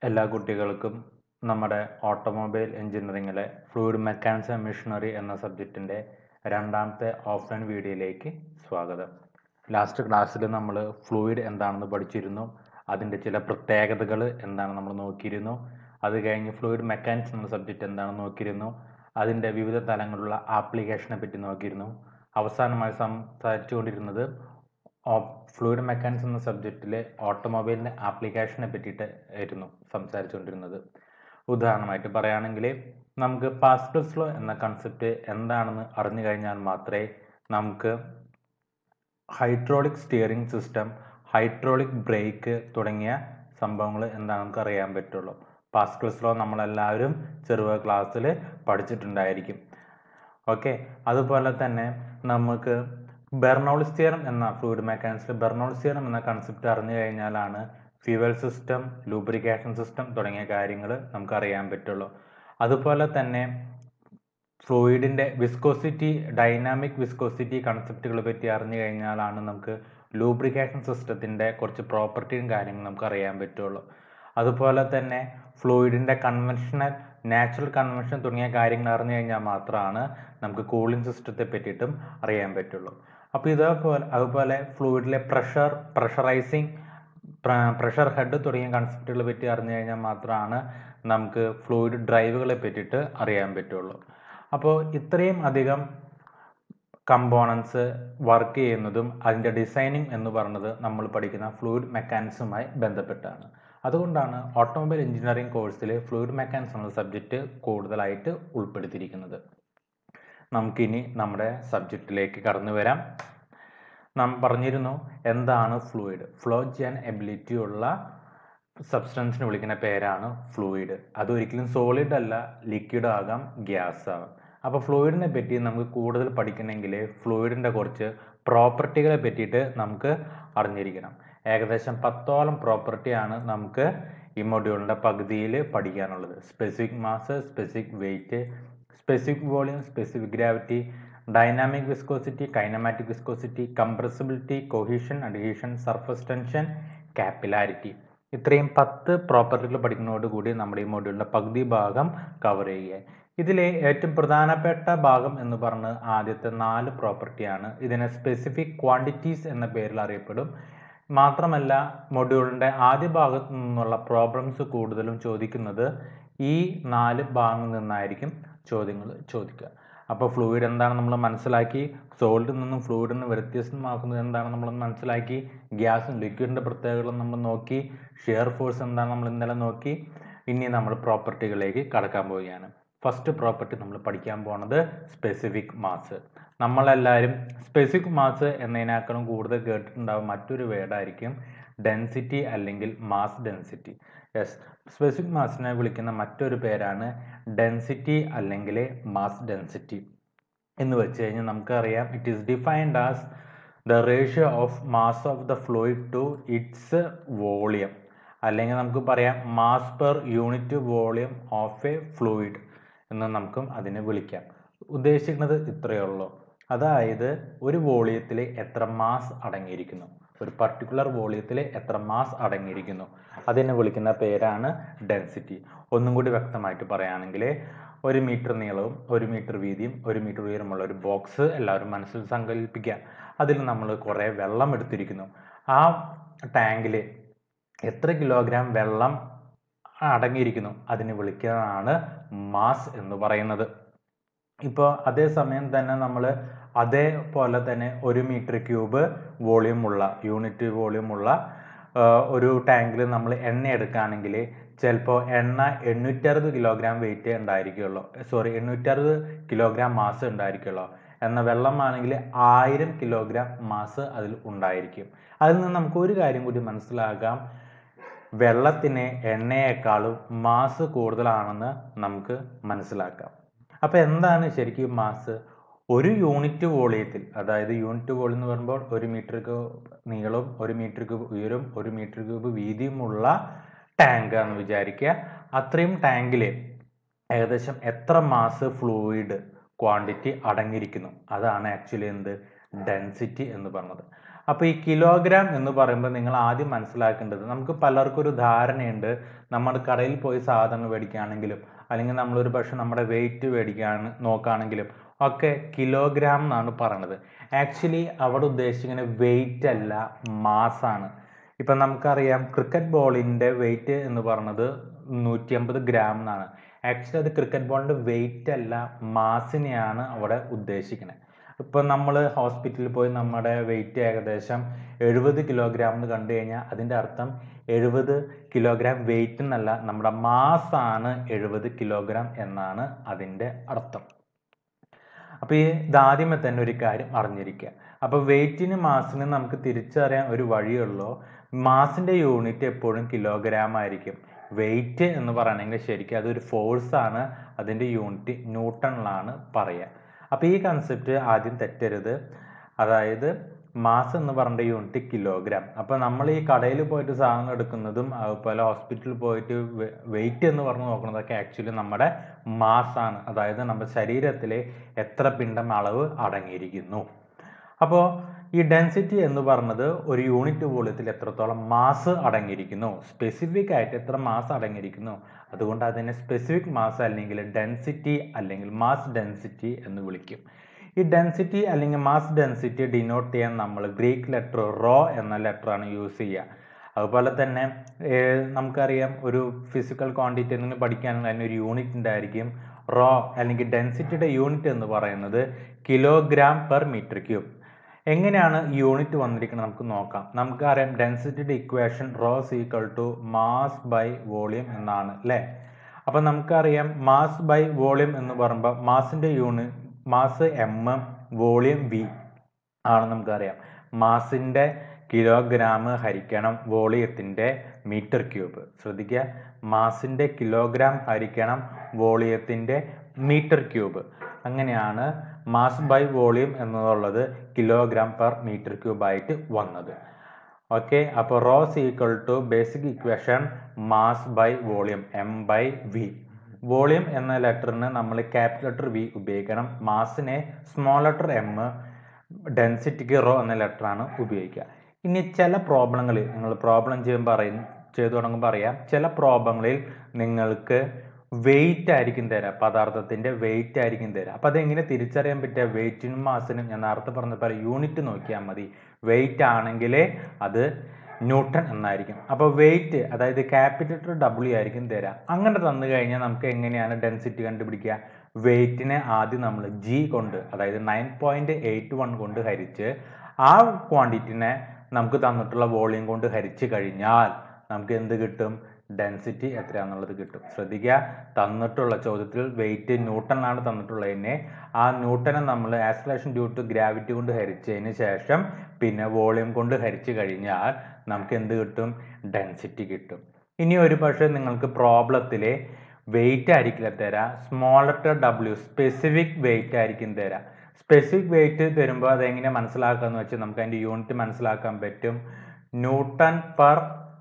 എല്ലാ കുട്ടികൾക്കും നമ്മുടെ ഓട്ടോമൊബൈൽ എഞ്ചിനീയറിംഗിലെ ഫ്ലൂയിഡ് മെക്കാനിക്സ് ആൻഡ് മെഷീനറി എന്ന സബ്ജക്റ്റിൻ്റെ രണ്ടാമത്തെ ഓഫ്ലൈൻ വീഡിയോയിലേക്ക് സ്വാഗതം ലാസ്റ്റ് ക്ലാസ്സിൽ നമ്മൾ ഫ്ലൂയിഡ് എന്താണെന്ന് പഠിച്ചിരുന്നു അതിൻ്റെ ചില പ്രത്യേകതകൾ എന്താണെന്ന് നമ്മൾ നോക്കിയിരുന്നു അത് കഴിഞ്ഞ് ഫ്ലൂയിഡ് മെക്കാനിക്സ് എന്ന സബ്ജക്റ്റ് എന്താണെന്ന് നോക്കിയിരുന്നു അതിൻ്റെ വിവിധ തലങ്ങളിലുള്ള ആപ്ലിക്കേഷനെ പറ്റി നോക്കിയിരുന്നു അവസാനമായി സംസാരിച്ചുകൊണ്ടിരുന്നത് ഫ്ലൂയിഡ് മെക്കാനിക്സ് എന്ന സബ്ജക്റ്റിലെ ഓട്ടോമൊബൈലിൻ്റെ ആപ്ലിക്കേഷനെ പറ്റിയിട്ട് ആയിരുന്നു സംസാരിച്ചുകൊണ്ടിരുന്നത് ഉദാഹരണമായിട്ട് പറയുകയാണെങ്കിൽ നമുക്ക് പാസ്കൽസ് ലോ എന്ന കൺസെപ്റ്റ് എന്താണെന്ന് അറിഞ്ഞു കഴിഞ്ഞാൽ മാത്രമേ നമുക്ക് hydraulic steering system hydraulic brake തുടങ്ങിയ സംഭവങ്ങൾ എന്താണെന്ന് നമുക്ക് അറിയാൻ പറ്റുള്ളൂ പാസ്കൽസ് ലോ നമ്മളെല്ലാവരും ചെറുപ ക്ലാസ്സിൽ പഠിച്ചിട്ടുണ്ടായിരിക്കും ഓക്കെ അതുപോലെ തന്നെ നമുക്ക് ബെർണോളിസ് തിയറം എന്ന ഫ്ലൂയിഡ് മെക്കാനിക്സിൽ ബെർണോളിസ് തിയറം എന്ന കൺസെപ്റ്റ് അറിഞ്ഞു കഴിഞ്ഞാലാണ് ഫ്യൂവൽ സിസ്റ്റം ലൂബ്രിക്കേഷൻ സിസ്റ്റം തുടങ്ങിയ കാര്യങ്ങൾ നമുക്ക് അറിയാൻ പറ്റുള്ളൂ അതുപോലെ തന്നെ ഫ്ലൂയിഡിൻ്റെ വിസ്കോസിറ്റി ഡൈനാമിക് വിസ്കോസിറ്റി കൺസെപ്റ്റുകളെ പറ്റി അറിഞ്ഞു കഴിഞ്ഞാലാണ് നമുക്ക് ലൂബ്രിക്കേഷൻ സിസ്റ്റത്തിൻ്റെ കുറച്ച് പ്രോപ്പർട്ടിയും കാര്യങ്ങളും നമുക്ക് അറിയാൻ പറ്റുള്ളൂ അതുപോലെ തന്നെ ഫ്ലൂയിഡിൻ്റെ കൺവെൻഷണൽ നാച്ചുറൽ കൺവെൻഷൻ തുടങ്ങിയ കാര്യങ്ങൾ അറിഞ്ഞു കഴിഞ്ഞാൽ മാത്രമാണ് നമുക്ക് കൂളിംഗ് സിസ്റ്റത്തെ പറ്റിയിട്ടും അറിയാൻ പറ്റുള്ളൂ അപ്പോൾ ഇതേപോലെ അതുപോലെ ഫ്ലൂയിഡിലെ പ്രഷർ പ്രഷറൈസിങ് പ്രഷർ ഹെഡ് തുടങ്ങിയ കൺസെപ്റ്റുകളെ പറ്റി അറിഞ്ഞു കഴിഞ്ഞാൽ മാത്രമാണ് നമുക്ക് ഫ്ലൂയിഡ് ഡ്രൈവുകളെ പറ്റിയിട്ട് അറിയാൻ പറ്റുള്ളൂ അപ്പോൾ ഇത്രയും അധികം കമ്പോണൻസ് വർക്ക് ചെയ്യുന്നതും അതിൻ്റെ ഡിസൈനിങ് എന്ന് പറയുന്നത് നമ്മൾ പഠിക്കുന്ന ഫ്ലൂയിഡ് മെക്കാനിക്സുമായി ബന്ധപ്പെട്ടാണ് അതുകൊണ്ടാണ് ഓട്ടോമൊബൈൽ എഞ്ചിനീയറിംഗ് കോഴ്സിൽ ഫ്ലൂയിഡ് മെക്കാനിക്സ് എന്ന സബ്ജക്റ്റ് കൂടുതലായിട്ട് ഉൾപ്പെടുത്തിയിരിക്കുന്നത് നമുക്കിനി നമ്മുടെ സബ്ജക്റ്റിലേക്ക് കടന്നു വരാം നാം പറഞ്ഞിരുന്നു എന്താണ് ഫ്ലൂയിഡ് ഫ്ലോ ചെയ്യാൻ എബിലിറ്റി ഉള്ള സബ്സ്റ്റൻസിന് വിളിക്കുന്ന പേരാണ് ഫ്ലൂയിഡ് അത് ഒരിക്കലും സോളിഡ് അല്ല ലിക്വിഡ് ആകാം ഗ്യാസ് ആകാം അപ്പോൾ ഫ്ലൂയിഡിനെ പറ്റി നമുക്ക് കൂടുതൽ പഠിക്കണമെങ്കിൽ ഫ്ലൂയിഡിൻ്റെ കുറച്ച് പ്രോപ്പർട്ടികളെ പറ്റിയിട്ട് നമുക്ക് അറിഞ്ഞിരിക്കണം ഏകദേശം പത്തോളം പ്രോപ്പർട്ടിയാണ് നമുക്ക് ഈ മൊഡ്യൂളിൻ്റെ പകുതിയിൽ പഠിക്കാനുള്ളത് specific mass specific weight specific volume specific gravity dynamic viscosity kinematic viscosity compressibility cohesion adhesion surface tension capillarity ഇത്രയും പത്ത് പ്രോപ്പർട്ടികൾ പഠിക്കുന്നതോടുകൂടി നമ്മുടെ ഈ മൊഡ്യൂളിൻ്റെ പകുതി ഭാഗം കവർ ചെയ്യുക ഇതിലെ ഏറ്റവും പ്രധാനപ്പെട്ട ഭാഗം എന്ന് പറഞ്ഞ് ആദ്യത്തെ നാല് പ്രോപ്പർട്ടിയാണ് ഇതിനെ സ്പെസിഫിക് ക്വാണ്ടിറ്റീസ് എന്ന പേരിൽ അറിയപ്പെടും മാത്രമല്ല മൊഡ്യൂളിൻ്റെ ആദ്യ ഭാഗത്തു നിന്നുള്ള പ്രോബ്ലംസ് കൂടുതലും ചോദിക്കുന്നത് ഈ നാല് ഭാഗങ്ങളിൽ നിന്നായിരിക്കും ചോദ്യങ്ങൾ ചോദിക്കുക അപ്പോൾ ഫ്ലൂയിഡ് എന്താണ് നമ്മൾ മനസ്സിലാക്കി സോളിഡിൽ നിന്നും ഫ്ലൂയിഡിന് വ്യത്യസ്തമാക്കുന്നത് എന്താണ് നമ്മൾ മനസ്സിലാക്കി ഗ്യാസും ലിക്വിഡിൻ്റെ പ്രത്യേകതകളും നമ്മൾ നോക്കി ഷിയർ ഫോഴ്സ് എന്താണ് നമ്മൾ ഇന്നലെ നോക്കി ഇനി നമ്മൾ പ്രോപ്പർട്ടികളിലേക്ക് കടക്കാൻ പോവുകയാണ് ഫസ്റ്റ് പ്രോപ്പർട്ടി നമ്മൾ പഠിക്കാൻ പോണത് സ്പെസിഫിക് മാസ് നമ്മളെല്ലാവരും സ്പെസിഫിക് മാസ് എന്നതിനേക്കാളും കൂടുതൽ കേട്ടിട്ടുണ്ടാവും മറ്റൊരു വേർഡായിരിക്കും ഡെൻസിറ്റി അല്ലെങ്കിൽ മാസ് ഡെൻസിറ്റി യെസ് സ്പെസിഫിക് മാസിനെ വിളിക്കുന്ന മറ്റൊരു പേരാണ് ഡെൻസിറ്റി അല്ലെങ്കിൽ മാസ് ഡെൻസിറ്റി എന്ന് വെച്ച് കഴിഞ്ഞാൽ നമുക്കറിയാം it is defined as the ratio of mass of the fluid to its volume അല്ലെങ്കിൽ നമുക്ക് പറയാം mass per unit volume of a fluid എന്ന് നമുക്കും അതിനെ വിളിക്കാം ഉദ്ദേശിക്കുന്നത് ഇത്രയേ ഉള്ളൂ അതായത് ഒരു വോളിയത്തിൽ എത്ര മാസ് അടങ്ങിയിരിക്കുന്നു ഒരു പർട്ടിക്കുലർ വോളിയത്തിൽ എത്ര മാസ് അടങ്ങിയിരിക്കുന്നു അതിനെ വിളിക്കുന്ന പേരാണ് ഡെൻസിറ്റി ഒന്നും കൂടി വ്യക്തമായിട്ട് പറയുകയാണെങ്കിൽ ഒരു മീറ്റർ നീളവും ഒരു മീറ്റർ വീതിയും ഒരു മീറ്റർ ഉയരമുള്ള ഒരു ബോക്സ് എല്ലാവരും മനസ്സിൽ സങ്കല്പിക്കുക അതിൽ നമ്മൾ കുറേ വെള്ളം എടുത്തിരിക്കുന്നു ആ ടാങ്കിൽ എത്ര കിലോഗ്രാം വെള്ളം അടങ്ങിയിരിക്കുന്നു അതിനെ വിളിക്കുന്നതാണ് മാസ് എന്ന് പറയുന്നത് ഇപ്പോൾ അതേ സമയം തന്നെ നമ്മൾ അതേപോലെ തന്നെ ഒരു മീറ്റർ ക്യൂബ് വോളിയം ഉള്ള യൂണിറ്റ് വോളിയം ഉള്ള ഒരു ടാങ്കിൽ നമ്മൾ എണ്ണ എടുക്കുകയാണെങ്കിൽ ചിലപ്പോൾ എണ്ണ എണ്ണൂറ്ററുപത് കിലോഗ്രാം വെയിറ്റ് ഉണ്ടായിരിക്കുള്ളൂ സോറി എണ്ണൂറ്ററുപത് കിലോഗ്രാം മാസ് ഉണ്ടായിരിക്കുള്ളൂ എന്നാൽ വെള്ളമാണെങ്കിൽ ആയിരം കിലോഗ്രാം മാസ് അതിൽ ഉണ്ടായിരിക്കും അതിൽ നിന്ന് നമുക്ക് ഒരു കാര്യം കൂടി മനസ്സിലാക്കാം വെള്ളത്തിന് എണ്ണയേക്കാളും മാസ് കൂടുതലാണെന്ന് നമുക്ക് മനസ്സിലാക്കാം അപ്പോൾ എന്താണ് ശരിക്കും മാസ് ഒരു യൂണിറ്റ് വോളിയത്തിൽ അതായത് യൂണിറ്റ് വോളിയം എന്ന് പറയുമ്പോൾ ഒരു മീറ്റർ നീളവും ഒരു മീറ്റർ ക്യൂബ് ഉയരും ഒരു മീറ്റർ ക്യൂബ് വീതിയുമുള്ള ടാങ്ക് എന്ന് വിചാരിക്കുക അത്രയും ടാങ്കിൽ ഏകദേശം എത്ര മാസ് ഫ്ലൂയിഡ് ക്വാണ്ടിറ്റി അടങ്ങിയിരിക്കുന്നു അതാണ് ആക്ച്വലി എന്ത് ഡെൻസിറ്റി എന്ന് പറഞ്ഞത് അപ്പോൾ ഈ കിലോഗ്രാം എന്ന് പറയുമ്പോൾ നിങ്ങൾ ആദ്യം മനസ്സിലാക്കേണ്ടത് നമുക്ക് പലർക്കും ഒരു ധാരണയുണ്ട് നമ്മൾ കടയിൽ പോയി സാധനങ്ങൾ മേടിക്കുകയാണെങ്കിലും അല്ലെങ്കിൽ നമ്മളൊരു പക്ഷെ നമ്മുടെ വെയിറ്റ് മേടിക്കുകയാണ് നോക്കുകയാണെങ്കിലും ഒക്കെ കിലോഗ്രാം എന്നാണ് പറയണത് ആക്ച്വലി അവിടെ ഉദ്ദേശിക്കുന്ന വെയിറ്റ് അല്ല മാസാണ് ഇപ്പം നമുക്കറിയാം ക്രിക്കറ്റ് ബോളിൻ്റെ വെയിറ്റ് എന്ന് പറയുന്നത് നൂറ്റി അമ്പത് ഗ്രാം എന്നാണ് ആക്ച്വലി അത് ക്രിക്കറ്റ് ബോളിൻ്റെ വെയിറ്റ് അല്ല മാസിനെയാണ് അവിടെ ഉദ്ദേശിക്കുന്നത് ഇപ്പം നമ്മൾ ഹോസ്പിറ്റലിൽ പോയി നമ്മുടെ വെയിറ്റ് ഏകദേശം എഴുപത് കിലോഗ്രാം എന്ന് കണ്ടു കഴിഞ്ഞാൽ അതിൻ്റെ അർത്ഥം എഴുപത് കിലോഗ്രാം വെയിറ്റ് എന്നല്ല നമ്മുടെ മാസാണ് എഴുപത് കിലോഗ്രാം എന്നാണ് അതിൻ്റെ അർത്ഥം അപ്പോൾ ഈ ഇതാദ്യമേ തന്നെ ഒരു കാര്യം അറിഞ്ഞിരിക്കുക അപ്പോൾ വെയിറ്റിന് മാസിന് നമുക്ക് തിരിച്ചറിയാൻ ഒരു വഴിയുള്ളൂ മാസിൻ്റെ യൂണിറ്റ് എപ്പോഴും കിലോഗ്രാം ആയിരിക്കും വെയിറ്റ് എന്ന് പറയുകയാണെങ്കിൽ ശരിക്കും അതൊരു ഫോഴ്സ് ആണ് അതിൻ്റെ യൂണിറ്റ് ന്യൂട്ടണിലാണ് പറയുക അപ്പോൾ ഈ കൺസെപ്റ്റ് ആദ്യം തെറ്റരുത് അതായത് മാസ് എന്ന് പറഞ്ഞ യൂണിറ്റ് കിലോഗ്രാം അപ്പോൾ നമ്മൾ ഈ കടയിൽ പോയിട്ട് സാധനം എടുക്കുന്നതും അതുപോലെ ഹോസ്പിറ്റലിൽ പോയിട്ട് വെയിറ്റ് എന്ന് പറഞ്ഞ് നോക്കുന്നതൊക്കെ ആക്ച്വലി നമ്മുടെ മാസാണ് അതായത് നമ്മുടെ ശരീരത്തിലെ എത്ര പിണ്ടം അളവ് അടങ്ങിയിരിക്കുന്നു അപ്പോൾ ഈ ഡെൻസിറ്റി എന്ന് പറഞ്ഞത് ഒരു യൂണിറ്റ് വോളിയത്തിൽ എത്രത്തോളം മാസ് അടങ്ങിയിരിക്കുന്നു സ്പെസിഫിക് ആയിട്ട് എത്ര മാസ് അടങ്ങിയിരിക്കുന്നു അതുകൊണ്ട് അതിനെ സ്പെസിഫിക് മാസ് അല്ലെങ്കിൽ ഡെൻസിറ്റി അല്ലെങ്കിൽ മാസ് ഡെൻസിറ്റി എന്ന് വിളിക്കും ഈ ഡെൻസിറ്റി അല്ലെങ്കിൽ മാസ് ഡെൻസിറ്റി ഡിനോട്ട് ചെയ്യാൻ നമ്മൾ ഗ്രീക്ക് ലെറ്റർ റോ എന്ന ലെറ്ററാണ് യൂസ് ചെയ്യുക അതുപോലെ തന്നെ നമുക്കറിയാം ഒരു ഫിസിക്കൽ ക്വാണ്ടിറ്റി എന്തെങ്കിലും പഠിക്കാനുള്ള അതിനൊരു യൂണിറ്റ് ഉണ്ടായിരിക്കും റോ അല്ലെങ്കിൽ ഡെൻസിറ്റിയുടെ യൂണിറ്റ് എന്ന് പറയുന്നത് കിലോഗ്രാം പെർ മീറ്റർ ക്യൂബ് എങ്ങനെയാണ് യൂണിറ്റ് വന്നിരിക്കുന്നത് നമുക്ക് നോക്കാം നമുക്കറിയാം ഡെൻസിറ്റിയുടെ equation rho's equal to mass by volume എന്നാണ് അല്ലേ അപ്പം നമുക്കറിയാം മാസ് ബൈ വോളിയം എന്ന് പറയുമ്പോൾ മാസിൻ്റെ unit mass M volume V ആണ് നമുക്കറിയാം മാസിൻ്റെ കിലോഗ്രാം ഹരിക്കണം വോളിയത്തിൻ്റെ മീറ്റർ ക്യൂബ് ശ്രദ്ധിക്കുക മാസിൻ്റെ കിലോഗ്രാം ഹരിക്കണം വോളിയത്തിൻ്റെ മീറ്റർ ക്യൂബ് അങ്ങനെയാണ് മാസ് ബൈ വോളിയം എന്നുള്ളത് കിലോഗ്രാം പെർ മീറ്റർ ക്യൂബ് ആയിട്ട് വന്നത് ഓക്കെ അപ്പോൾ rho's equal to basic equation mass by volume M by V volume എന്ന ലെറ്ററിന് നമ്മൾ ക്യാപിറ്റൽ ലെറ്റർ വി ഉപയോഗിക്കണം മാസിനെ സ്മോൾ ലെറ്റർ എം ഡെൻസിറ്റിക്ക് റോ എന്ന ലെറ്ററാണ് ഉപയോഗിക്കുക ഇനി ചില പ്രോബ്ലങ്ങളിൽ നിങ്ങൾ പ്രോബ്ലം ചെയ്യുമ്പോൾ പറയും ചെയ്തു തുടങ്ങുമ്പോൾ അറിയാം ചില പ്രോബ്ലങ്ങളിൽ നിങ്ങൾക്ക് വെയിറ്റ് ആയിരിക്കും തരാം പദാർത്ഥത്തിന്റെ വെയിറ്റ് ആയിരിക്കും തരാം അപ്പൊ അതെങ്ങനെ തിരിച്ചറിയാൻ പറ്റുക വെയിറ്റിനും മാസിനും ഞാൻ നേരത്തെ പറഞ്ഞ പോലെ യൂണിറ്റ് നോക്കിയാൽ മതി വെയിറ്റ് ആണെങ്കിൽ അത് ന്യൂട്ടൺ എന്നായിരിക്കും അപ്പോൾ വെയിറ്റ് അതായത് ക്യാപിറ്റൽ ഡബ്ല്യു ആയിരിക്കും തരാം അങ്ങനെ തന്നു കഴിഞ്ഞാൽ നമുക്ക് എങ്ങനെയാണ് ഡെൻസിറ്റി കണ്ടുപിടിക്കുക വെയിറ്റിനെ ആദ്യം നമ്മൾ ജി കൊണ്ട് അതായത് നയൻ പോയിന്റ് എയ്റ്റ് വൺ കൊണ്ട് ഹരിച്ച് ആ ക്വാണ്ടിറ്റിനെ നമുക്ക് തന്നിട്ടുള്ള വോളിയം കൊണ്ട് ഹരിച്ചു കഴിഞ്ഞാൽ നമുക്ക് എന്ത് കിട്ടും ഡെൻസിറ്റി എത്രയാണെന്നുള്ളത് കിട്ടും ശ്രദ്ധിക്കുക തന്നിട്ടുള്ള ചോദ്യത്തിൽ വെയിറ്റ് ന്യൂട്ടണിലാണ് തന്നിട്ടുള്ളതിനെ ആ ന്യൂട്ടനെ നമ്മൾ ആക്സലേഷൻ ഡ്യൂ ടു ഗ്രാവിറ്റി കൊണ്ട് ഹരിച്ചതിന് ശേഷം പിന്നെ വോളിയം കൊണ്ട് ഹരിച്ചു കഴിഞ്ഞാൽ നമുക്ക് എന്ത് കിട്ടും ഡെൻസിറ്റി കിട്ടും ഇനി ഒരു പക്ഷേ നിങ്ങൾക്ക് പ്രോബ്ലത്തിലെ വെയിറ്റ് ആയിരിക്കില്ല തരാം small letter W specific weight ആയിരിക്കും തരാം സ്പെസിഫിക് വെയിറ്റ് തരുമ്പോൾ അതെങ്ങനെ മനസ്സിലാക്കുക എന്ന് വെച്ചാൽ നമുക്ക് അതിൻ്റെ യൂണിറ്റ് മനസ്സിലാക്കാൻ പറ്റും ന്യൂട്ടൺ പെർ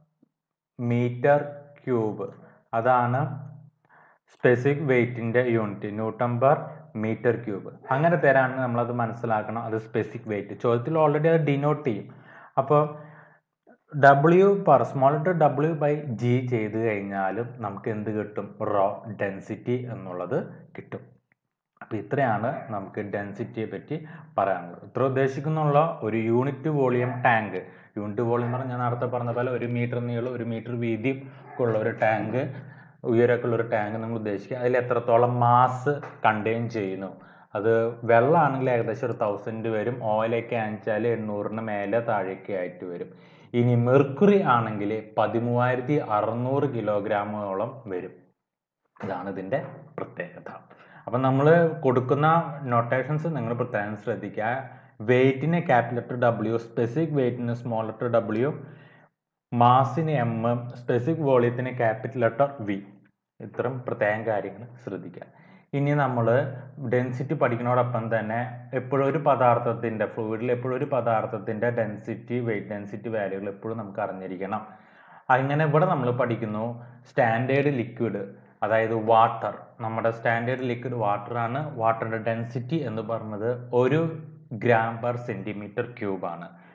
മീറ്റർ ക്യൂബ് അതാണ് സ്പെസിഫിക് വെയിറ്റിൻ്റെ unit newton per metre cube അങ്ങനെ തരാണെങ്കിൽ നമ്മളത് മനസ്സിലാക്കണം അത് സ്പെസിഫിക് വെയിറ്റ് ചോദ്യത്തിൽ ഓൾറെഡി അത് ഡിനോട്ട് ചെയ്യും അപ്പോൾ W per small letter W by G ചെയ്ത് കഴിഞ്ഞാലും നമുക്ക് എന്ത് കിട്ടും റോ ഡെൻസിറ്റി എന്നുള്ളത് കിട്ടും അപ്പോൾ ഇത്രയാണ് നമുക്ക് ഡെൻസിറ്റിയെ പറ്റി പറയാനുള്ളത് ഇത്ര ഉദ്ദേശിക്കുന്നുള്ള ഒരു unit volume tank unit volume പറഞ്ഞാൽ ഞാൻ നേരത്തെ പറഞ്ഞ പോലെ ഒരു മീറ്റർ നീളം ഒരു മീറ്റർ വീതി ഉള്ള ഒരു ടാങ്ക് ഉയരമൊക്കെ ഉള്ള ഒരു ടാങ്ക് നമ്മൾ ഉദ്ദേശിക്കുക അതിൽ എത്രത്തോളം മാസ് കണ്ടെയ്ൻ ചെയ്യുന്നു അത് വെള്ളമാണെങ്കിൽ ഏകദേശം ഒരു തൗസൻഡ് വരും ഓയിലൊക്കെ ആണെച്ചാൽ എണ്ണൂറിന് മേലെ താഴേക്ക് ആയിട്ട് വരും ഇനി മെർക്കുറി ആണെങ്കിൽ പതിമൂവായിരത്തി അറുന്നൂറ് കിലോഗ്രാമോളം വരും ഇതാണ് ഇതിൻ്റെ പ്രത്യേകത അപ്പം നമ്മൾ കൊടുക്കുന്ന നൊട്ടേഷൻസ് നിങ്ങൾ പ്രത്യേകം ശ്രദ്ധിക്കുക വെയിറ്റിന് ക്യാപിറ്റൽ ലെറ്റർ ഡബ്ല്യു സ്പെസിഫിക് വെയിറ്റിന് സ്മോൾ ലെറ്റർ ഡബ്ല്യു മാസിന് എം സ്പെസിഫിക് വോളിയത്തിന് ക്യാപിറ്റൽ ലെറ്റർ വി ഇത്തരം പ്രത്യേകം കാര്യങ്ങൾ ശ്രദ്ധിക്കുക ഇനി നമ്മൾ ഡെൻസിറ്റി പഠിക്കുന്നതോടൊപ്പം തന്നെ എപ്പോഴും ഒരു പദാർത്ഥത്തിൻ്റെ ഫ്ലൂയിഡിൽ എപ്പോഴും ഒരു പദാർത്ഥത്തിൻ്റെ ഡെൻസിറ്റി വെയിറ്റ് ഡെൻസിറ്റി വാല്യൂകൾ എപ്പോഴും നമുക്ക് അറിഞ്ഞിരിക്കണം അങ്ങനെ ഇവിടെ നമ്മൾ പഠിക്കുന്നു സ്റ്റാൻഡേർഡ് ലിക്വിഡ് അതായത് വാട്ടർ നമ്മുടെ സ്റ്റാൻഡേർഡ് ലിക്വിഡ് വാട്ടറാണ് വാട്ടറിൻ്റെ ഡെൻസിറ്റി എന്ന് പറയുന്നത് ഒരു ഗ്രാം പെർ സെൻറ്റിമീറ്റർ ക്യൂബ് ആണ്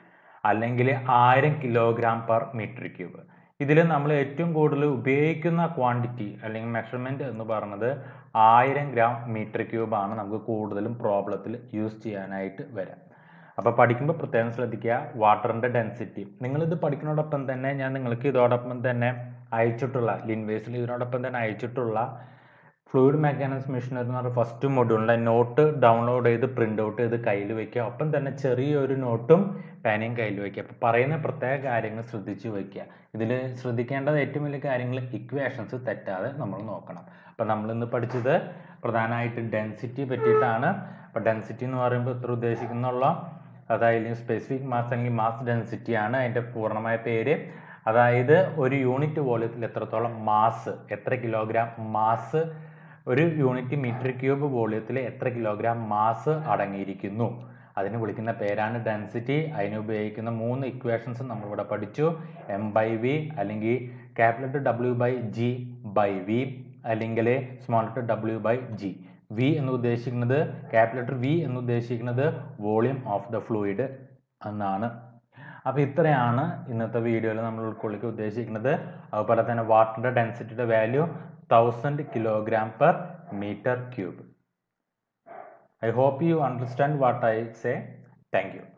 അല്ലെങ്കിൽ ആയിരം കിലോഗ്രാം പെർ മീറ്റർ ക്യൂബ് ഇതിൽ നമ്മൾ ഏറ്റവും കൂടുതൽ ഉപയോഗിക്കുന്ന ക്വാണ്ടിറ്റി അല്ലെങ്കിൽ മെഷർമെൻറ്റ് എന്ന് പറയുന്നത് ആയിരം ഗ്രാം മീറ്റർ ക്യൂബാണ് നമുക്ക് കൂടുതലും പ്രോബ്ലത്തിൽ യൂസ് ചെയ്യാനായിട്ട് വരാം അപ്പോൾ പഠിക്കുമ്പോൾ പ്രത്യേകം ശ്രദ്ധിക്കുക വാട്ടറിൻ്റെ ഡെൻസിറ്റി നിങ്ങളിത് പഠിക്കുന്നതോടൊപ്പം തന്നെ ഞാൻ നിങ്ങൾക്ക് ഇതോടൊപ്പം തന്നെ അയച്ചിട്ടുള്ള ലിൻവേസിൽ ഇതിനോടൊപ്പം തന്നെ അയച്ചിട്ടുള്ള ഫ്ലൂയിഡ് മെക്കാനിക്സ് മെഷീനറി എന്ന് പറഞ്ഞ ഫസ്റ്റ് മൊഡ്യൂളിലെ നോട്ട് ഡൗൺലോഡ് ചെയ്ത് പ്രിൻ്റ് ഔട്ട് ചെയ്ത് കയ്യിൽ വയ്ക്കുക ഒപ്പം തന്നെ ചെറിയൊരു നോട്ടും പേനയും കയ്യിൽ വയ്ക്കുക അപ്പോൾ പറയുന്ന പ്രത്യേക കാര്യങ്ങൾ ശ്രദ്ധിച്ച് വയ്ക്കുക ഇതിൽ ശ്രദ്ധിക്കേണ്ടത് ഏറ്റവും വലിയ കാര്യങ്ങൾ ഇക്വേഷൻസ് തെറ്റാതെ നമ്മൾ നോക്കണം അപ്പോൾ നമ്മൾ ഇന്ന് പഠിച്ചത് പ്രധാനമായിട്ട് ഡെൻസിറ്റി പറ്റിയിട്ടാണ് അപ്പോൾ ഡെൻസിറ്റി എന്ന് പറയുമ്പോൾ ഇത്ര ഉദ്ദേശിക്കുന്നുള്ള അതായത് സ്പെസിഫിക് മാസ് അല്ലെങ്കിൽ മാസ് ഡെൻസിറ്റി ആണ് അതിൻ്റെ പൂർണ്ണമായ പേര് അതായത് ഒരു യൂണിറ്റ് വോള്യത്തിൽ എത്രത്തോളം മാസ് എത്ര കിലോഗ്രാം മാസ് ഒരു യൂണിറ്റ് മീറ്റർ ക്യൂബ് വോള്യത്തിൽ എത്ര കിലോഗ്രാം മാസ് അടങ്ങിയിരിക്കുന്നു അതിന് വിളിക്കുന്ന പേരാണ് ഡെൻസിറ്റി അതിന് ഉപയോഗിക്കുന്ന മൂന്ന് ഇക്വേഷൻസ് നമ്മളിവിടെ പഠിച്ചു എം ബൈ വി അല്ലെങ്കിൽ capital W by G by V അല്ലെങ്കിൽ small letter W by G V എന്ന് ഉദ്ദേശിക്കുന്നത് ക്യാപിറ്റൽ വി എന്ന് ഉദ്ദേശിക്കുന്നത് വോളിയം ഓഫ് ദ ഫ്ലൂയിഡ് എന്നാണ് അപ്പോൾ ഇത്രയാണ് ഇന്നത്തെ വീഡിയോയിൽ നമ്മൾ ഉൾക്കൊള്ളിക്കാൻ ഉദ്ദേശിക്കുന്നത് അതുപോലെ തന്നെ വാട്ടറിൻ്റെ ഡെൻസിറ്റിയുടെ value thousand kilogram per metre cube I hope you understand what I say thank U